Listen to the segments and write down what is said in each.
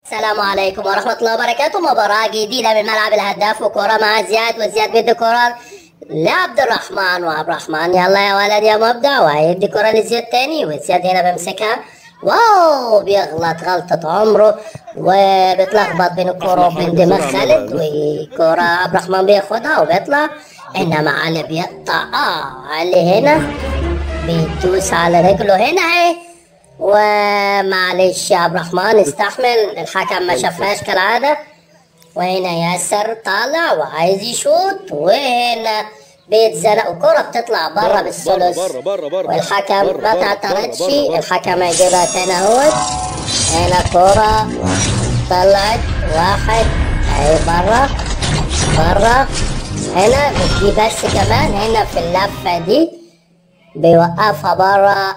السلام عليكم ورحمة الله وبركاته مباراة جديدة من ملعب الهداف وكرة مع زياد وزياد بيدي كرة لعبد الرحمن وعبد الرحمن يلا يا ولد يا مبدع وهيدي كرة لزياد تاني وزياد هنا بيمسكها واو بيغلط غلطة عمره وبتلخبط بين الكرة وبين دماغ خالد وكرة عبد الرحمن بياخدها وبيطلع انما علي بيقطع اه علي هنا بيدوس على رجله هنا اهي ومعلش يا عبد الرحمن استحمل الحكم ما شافهاش كالعادة وهنا ياسر طالع وعايز يشوط وهنا بيتزنق وكرة بتطلع بره بالثلث بره بره بره والحكم بره، ما بره، تعترضش بره، بره. الحكم هيجيبها تاني اهوت هنا كرة طلعت واحد اهي بره بره هنا دي بس كمان هنا في اللفة دي بيوقفها بره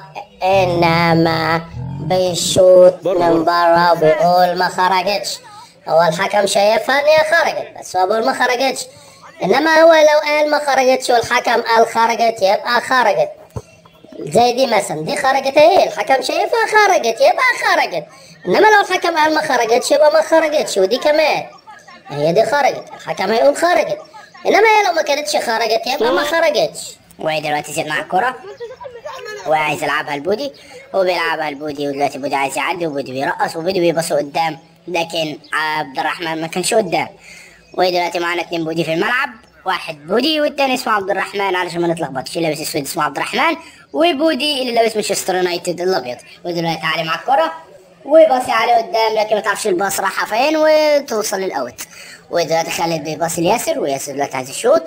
انما بيشوط بره، من بره وبيقول ما خرجتش هو الحكم شايفها ان هي خرجت بس هو بيقول ما خرجتش انما هو لو قال ما خرجتش والحكم قال خرجت يبقى خرجت زي دي مثلا دي خرجت اهي الحكم شايفها خرجت يبقى خرجت انما لو الحكم قال ما خرجتش يبقى ما خرجتش ودي كمان هي دي خرجت الحكم هيقول خرجت انما هي لو ما كانتش خرجت يبقى ما خرجتش وهي دلوقتي زيد مع الكرة وعايز يلعبها البودي وبيلعبها البودي ودلوقتي بودي عايز يعدي وبودي بيرقص وبودي بيبص قدام لكن عبد الرحمن ما كانش قدام وهي دلوقتي معانا اتنين بودي في الملعب واحد بودي والتاني اسمه عبد الرحمن علشان ما نتلخبطش اللي لابس اسود اسمه عبد الرحمن وبودي اللي لابس مانشستر يونايتد الابيض ودلوقتي علي مع الكرة وباصي عليه قدام لكن ما تعرفش الباص رايحه فين وتوصل للاوت ودلوقتي خالد بيباصي لياسر وياسر دلوقتي عايز يشوط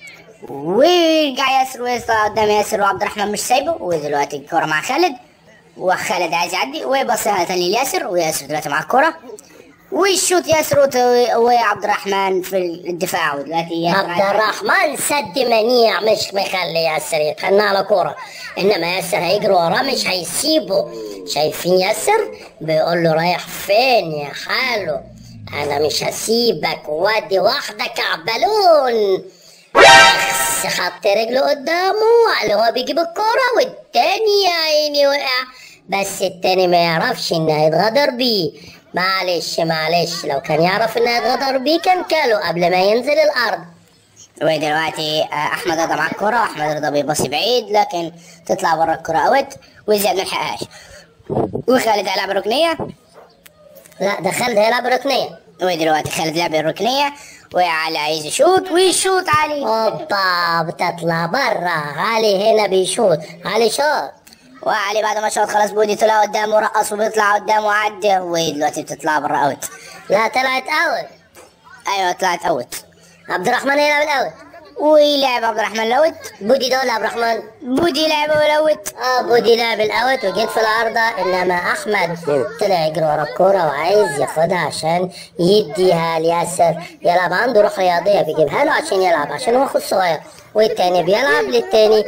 ويرجع ياسر ويطلع قدام ياسر وعبد الرحمن مش سايبه ودلوقتي الكرة مع خالد وخالد عايز يعدي ويبصيها تاني لياسر وياسر دلوقتي مع الكرة ويشوط ياسر وت- وعبد الرحمن في الدفاع ودلوقتي ياسر عبد عايز- الرحمن سد منيع مش مخلي ياسر يتخنى على كورة انما ياسر هيجري وراه مش هيسيبه شايفين ياسر بيقول له رايح فين يا حاله انا مش هسيبك وادي واحدة كعبلون بس حط رجله قدامه اللي هو بيجيب الكورة والتاني يا عيني وقع بس التاني ما يعرفش ان هيتغدر بيه معلش معلش لو كان يعرف ان هيتغدر بيه كان كاله قبل ما ينزل الارض ودلوقتي آه، احمد رضا مع الكرة واحمد رضا بيبصي بعيد لكن تطلع بره الكرة اوت وزياد ما لحقهاش وخالد هيلعب ركنية لا ده خالد هيلعب ركنية ودلوقتي خالد لعب الركنية وعلي عايز يشوط ويشوط علي اوبا بتطلع برا علي هنا بيشوط علي شاط وعلي بعد ما شاط خلاص بودي طلع قدامه رقص وبيطلع قدامه وعدى ودلوقتي بتطلع بره اوت لا طلعت اوت ايوه طلعت اوت عبد الرحمن هيلعب الاوت ويلعب عبد الرحمن الاوت بودي ده ولا عبد الرحمن بودي لعبه الاوت اه بودي لعب الاوت وجيت في العارضة انما احمد طلع يجري ورا الكورة وعايز ياخدها عشان يديها لياسر يلعب عنده روح رياضية بيجيبها له عشان يلعب عشان هو اخو صغير والتاني بيلعب للتاني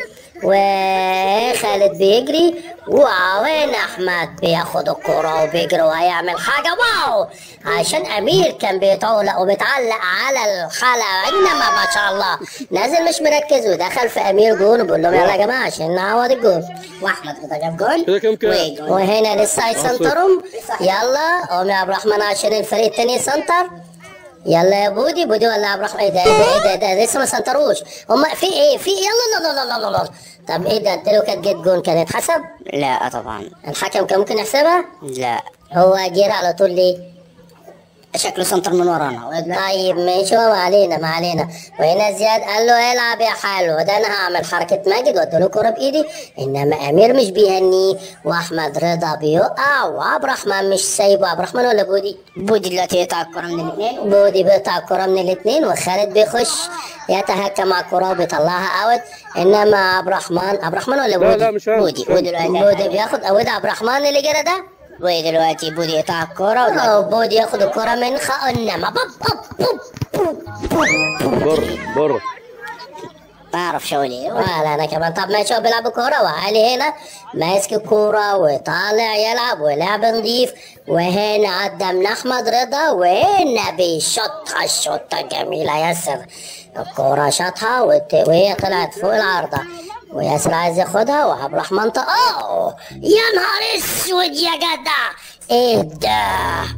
وخالد بيجري وين احمد بياخد الكرة وبيجري وهيعمل حاجة واو عشان امير كان بيتعلق وبيتعلق على الحلقة انما ما شاء الله نازل مش مركز ودخل في امير جون وبيقول لهم يلا يا جماعة عشان نعوض الجون واحمد رضا جاب جول كده كام كام؟ وجول. وهنا لسه هيسنترهم يلا قوم يا عبد الرحمن عشان الفريق التاني يسنتر يلا يا بودي بودي ولا عبد الرحمن ايه ده ايه ده ايه ده, ده لسه ما سنتروش هم في ايه في إيه؟ يلا لا لا لا لا لا لا طب ايه ده انت لو كانت جت جون كان اتحسب لا طبعا الحكم كان ممكن يحسبها لا هو جري على طول ليه شكله سنتر من ورانا طيب ماشي هو ما علينا ما علينا وهنا زياد قال له العب يا حلو ده انا هعمل حركه ماجد واديله كوره بايدي انما امير مش بيهنيه واحمد رضا بيقع وعبد الرحمن مش سايبه عبد الرحمن ولا بودي بودي دلوقتي يقطع الكرة من الاثنين بودي بيقطع الكرة من الاثنين وخالد بيخش يتهكى مع الكرة وبيطلعها اوت انما عبد الرحمن عبد الرحمن ولا لا بودي؟ لا مش انا بودي ودلوقتي بودي بياخد او ده عبد الرحمن اللي جرى ده؟ ودلوقتي بودي يقطع الكرة ودلوقتي أو بودي ياخد الكرة من خ... انما بب بب بب بره بره ما اعرفش اقول ايه ولا انا كمان طب ماشي هو بيلعب كوره وعلي هنا ماسك الكوره وطالع يلعب ولعب نضيف وهنا عدى من احمد رضا وهنا بيشطها الشوطه جميله ياسر الكوره شاطها وت- وهي طلعت فوق العارضه وياسر عايز ياخدها وعبد الرحمن ط- اوه يا نهار اسود يا جدع ايه ده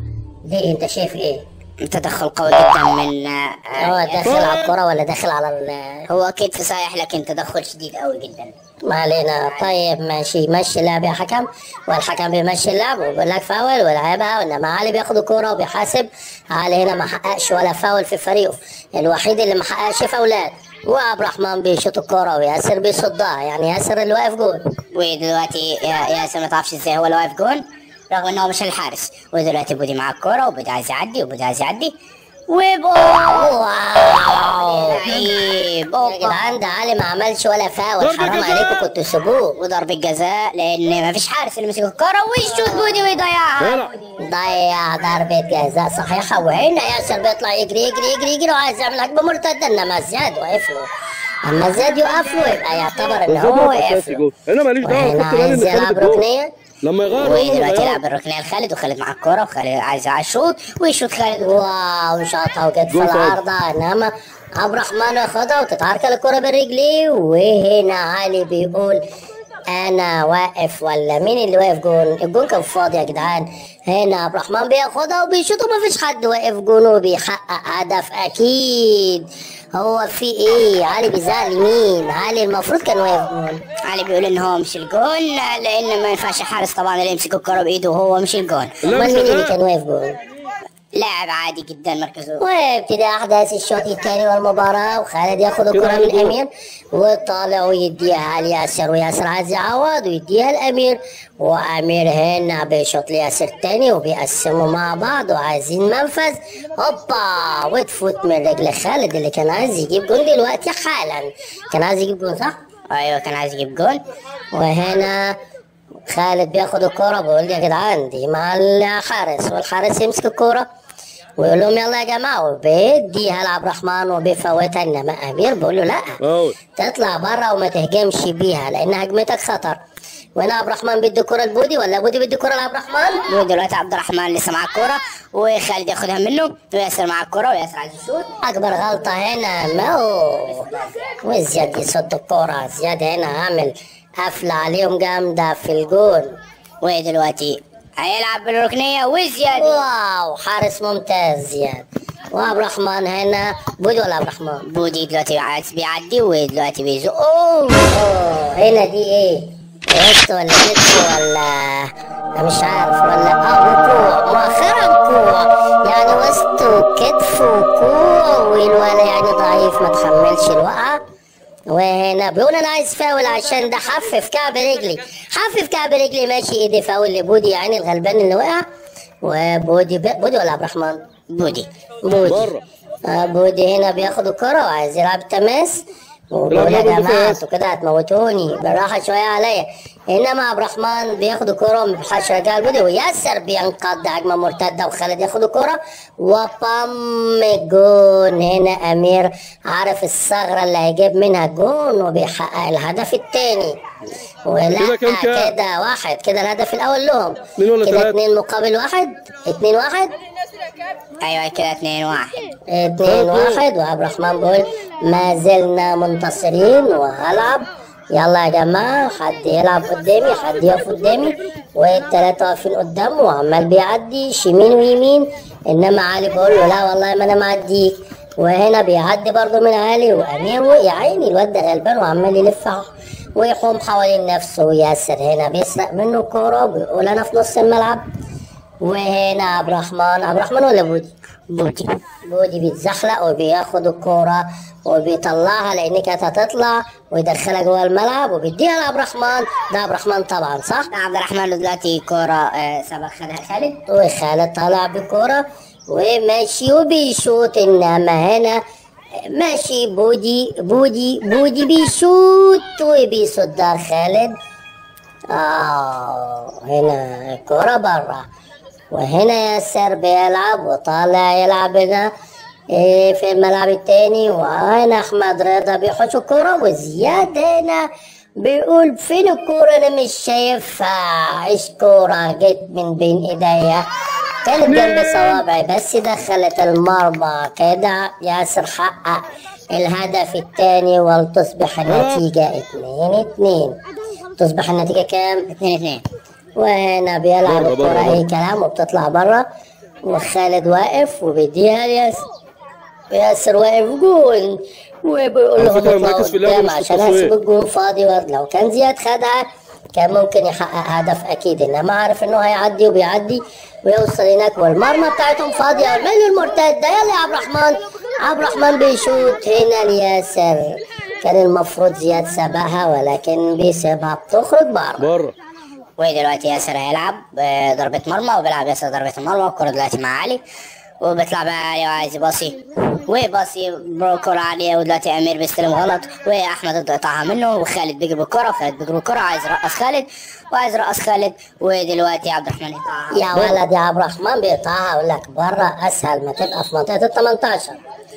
دي انت شايف ايه؟ تدخل قوي جدا من آه، هو آه، داخل على الكرة ولا داخل على ال هو اكيد في صحيح لكن تدخل شديد قوي جدا ما علينا طيب ماشي مشي اللعب يا حكم والحكم بيمشي اللعب وبيقول لك فاول ولعبها وانما علي بياخد الكوره وبيحاسب علي هنا ما حققش ولا فاول في فريقه الوحيد اللي ما حققش فاولات وعبد الرحمن بيشوط الكوره وياسر بيصدها يعني ياسر اللي واقف جول ودلوقتي يا- ياسر ما تعرفش ازاي هو اللي واقف جون رغم انه مش الحارس ودلوقتي بودي مع الكوره وبودي عايز يعدي وبودي عايز يعدي وبول واو لعيب يا أوبا. جدعان ده علي ما عملش ولا فاول حرام عليكم كنتوا تسيبوه وضربة جزاء لان ما فيش حارس اللي مسك الكوره ويشوط بودي ويضيعها يلا. ضيع ضربة جزاء صحيحة وهنا ياسر بيطلع يجري يجري يجري يجري وعايز يعمل هجمة مرتدة انما زياد واقف له اما زياد يقف له يبقى يعتبر ان هو واقف له انا ماليش دعوه وهنا خدت بالي عايز ان يلعب خالد الجول ركنية لما يغير هو اللي ودلوقتي يغير. يلعب الركنيه لخالد وخالد مع الكوره وخالد عايز يشوط ويشوط خالد واو شاطها وجت في جول فاول. العارضة انما عبد الرحمن ياخدها وتتعركل الكرة برجليه وهنا علي بيقول انا واقف ولا مين اللي واقف جون الجون كان فاضي يا جدعان هنا عبد الرحمن بياخدها وبيشوط ومفيش حد واقف جون وبيحقق هدف اكيد هو في ايه علي بيزعل مين علي المفروض كان واقف جون علي بيقول ان هو مش الجون لان ما ينفعش حارس طبعا اللي يمسك الكوره بايده وهو مش الجون لا امال مش مين اللي الجون. كان واقف جون لاعب عادي جدا مركزه وابتداء احداث الشوط الثاني والمباراه وخالد ياخذ الكره من الامير وطالع ويديها على ياسر وياسر عايز يعوض ويديها الامير وامير هنا بيشوط لياسر تاني وبيقسموا مع بعض وعايزين منفذ هوبا وتفوت من رجل خالد اللي كان عايز يجيب جون دلوقتي حالا كان عايز يجيب جون صح؟ ايوه كان عايز يجيب جون وهنا خالد بياخد الكرة بيقول يا جدعان دي مع الحارس والحارس يمسك الكرة ويقول لهم يلا يا جماعة وبيديها لعبد الرحمن وبيفوتها انما امير بيقول له لا فاول تطلع بره وما تهجمش بيها لان هجمتك خطر وهنا عبد الرحمن بيدي الكرة لبودي ولا بودي بيدي الكرة لعبد الرحمن ودلوقتي عبد الرحمن لسه مع الكوره وخالد ياخدها منه وياسر مع الكوره وياسر عايز يشوط اكبر غلطة هنا مو وزياد يصد الكرة زياد هنا عامل قفلة عليهم جامدة في الجول ودلوقتي هيلعب بالركنيه وزياد واو حارس ممتاز زياد وعبد الرحمن هنا بودي ولا عبد الرحمن؟ بودي دلوقتي عايز بيعدي ودلوقتي بيزق اوه اوه هنا دي ايه؟ وسط ولا كتف ولا أنا مش عارف ولا اه وكوع مؤخرا كوع يعني وسط وكتف وكوع والولا يعني ضعيف ما تحملش الوقعه وهنا بيقول انا عايز فاول عشان ده حفف كعب رجلي حفف كعب رجلي ماشي ايدي فاول لبودي يعني الغلبان اللي وقع وبودي بودي ولا عبد الرحمن؟ بودي بودي بره. آه بودي هنا بياخد الكرة وعايز يلعب تماس وبيقول يا بيلعب جماعة بالباس. انتوا كده هتموتوني بالراحة شوية عليا انما عبد الرحمن بياخد الكرة وما بيلحقش يرجعها لبودي وياسر بينقض هجمة مرتدة وخالد ياخد الكرة وبام جون هنا امير عارف الثغرة اللي هيجيب منها جون وبيحقق الهدف الثاني ولا كده كام كام؟ كده واحد كده الهدف الاول لهم اتنين ولا كده تلاتة؟ اتنين مقابل واحد اتنين واحد ايوه كده اتنين واحد اتنين واحد وعبد الرحمن بيقول ما زلنا منتصرين وهلعب يلا يا جماعة حد يلعب قدامي حد يقف قدامي والتلاتة واقفين قدامه وعمال بيعدي يمين ويمين انما علي بيقول له لا والله ما انا معديك وهنا بيعدي برضه من علي وامير وقع عيني الواد ده غلبان وعمال يلف ويحوم حوالين نفسه وياسر هنا بيسرق منه الكورة وبيقول انا في نص الملعب وهنا عبد الرحمن عبد الرحمن ولا بودي؟ بودي بودي بيتزحلق وبياخد الكورة وبيطلعها لان كانت هتطلع ويدخلها جوه الملعب وبيديها لعبد الرحمن ده عبد الرحمن طبعا صح؟ عبد الرحمن دلوقتي كوره آه، سبق خدها خالد وخالد طلع بالكورة وماشي وبيشوط انما هنا ماشي بودي بودي بودي بيشوط وبيصدها خالد اه هنا الكورة برا وهنا ياسر بيلعب وطالع يلعب هنا إيه في الملعب التاني وهنا احمد رضا بيحوش الكورة وزياد هنا بيقول فين الكورة انا مش شايفها ايش كورة جت من بين ايديا كانت جنب صوابعي بس دخلت المرمى كده ياسر حقق الهدف الثاني ولتصبح النتيجة اتنين اتنين تصبح النتيجة كام؟ اتنين اتنين وهنا بيلعب بره، الكرة بره، أي كلام وبتطلع بره وخالد واقف وبيديها لياسر وياسر واقف جون وبيقول على لهم فكرة اطلعوا مركز في اللعب قدام مش في عشان التصوير. اسيب الجون فاضي لو كان زياد خدها كان ممكن يحقق هدف اكيد انما عارف انه هيعدي وبيعدي ويوصل هناك والمرمى بتاعتهم فاضيه والميل المرتد ده يلا يا عبد الرحمن عبد الرحمن بيشوط هنا لياسر كان المفروض زياد سبقها ولكن بيسيبها بتخرج بره بره ودلوقتي ياسر هيلعب آه، ضربة مرمى وبيلعب ياسر ضربة المرمى والكرة دلوقتي مع علي وبيطلع بقى علي وعايز يباصي ويباصي بالكرة عالية ودلوقتي أمير بيستلم غلط وأحمد قطعها منه وخالد بيجري بالكرة وخالد بيجري بالكرة عايز يرقص خالد وعايز يرقص خالد ودلوقتي عبد الرحمن يقطعها يا ولد يا عبد الرحمن بيقطعها اقول لك بره اسهل ما تبقى في منطقه ال 18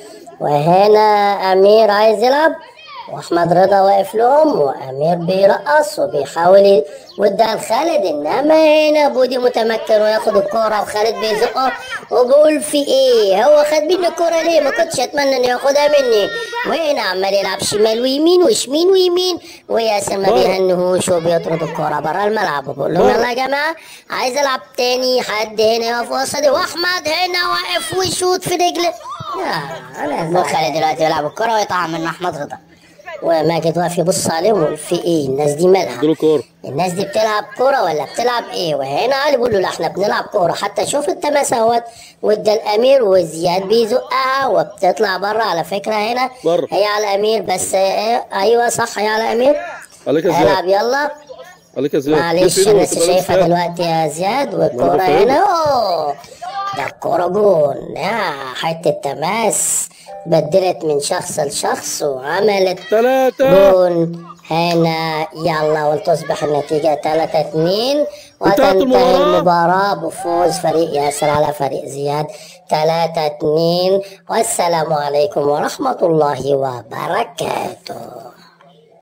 وهنا امير عايز يلعب واحمد رضا واقف لهم وامير بيرقص وبيحاول يوديها لخالد انما هنا بودي متمكن وياخد الكوره وخالد بيزقه وبيقول في ايه هو خد مني الكوره ليه ما كنتش اتمنى انه ياخدها مني وهنا عمال يلعب شمال ويمين وشمين ويمين وياسر ما بره. بيهنهوش وبيطرد الكوره بره الملعب وبقول لهم بره. يلا يا جماعه عايز العب تاني حد هنا يقف وسطي واحمد هنا واقف ويشوط في رجله يا انا وخالد دلوقتي بيلعب الكرة ويقطعها من أحمد رضا وماجد واقف يبص عليهم ويقول في ايه الناس دي مالها اديله كوره الناس دي بتلعب كورة ولا بتلعب ايه وهنا علي بيقول له لا احنا بنلعب كورة حتى شوف التماس اهوت وادى الامير وزياد بيزقها وبتطلع بره على فكرة هنا بره. هي على الامير بس ايه ايوه صح هي على الامير عليك يا العب زياد يلا عليك يا زياد معلش شوف إيده انا بس لسه بلاش شايفها فيها. دلوقتي يا زياد والكورة بفهمك. هنا اوه ده الكورة جون يا حتة تماس بدلت من شخص لشخص وعملت ثلاثة جون هنا يلا ولتصبح النتيجة 3 2 انتهت وتنتهي المباراة. المباراة بفوز فريق ياسر على فريق زياد 3 2 والسلام عليكم ورحمة الله وبركاته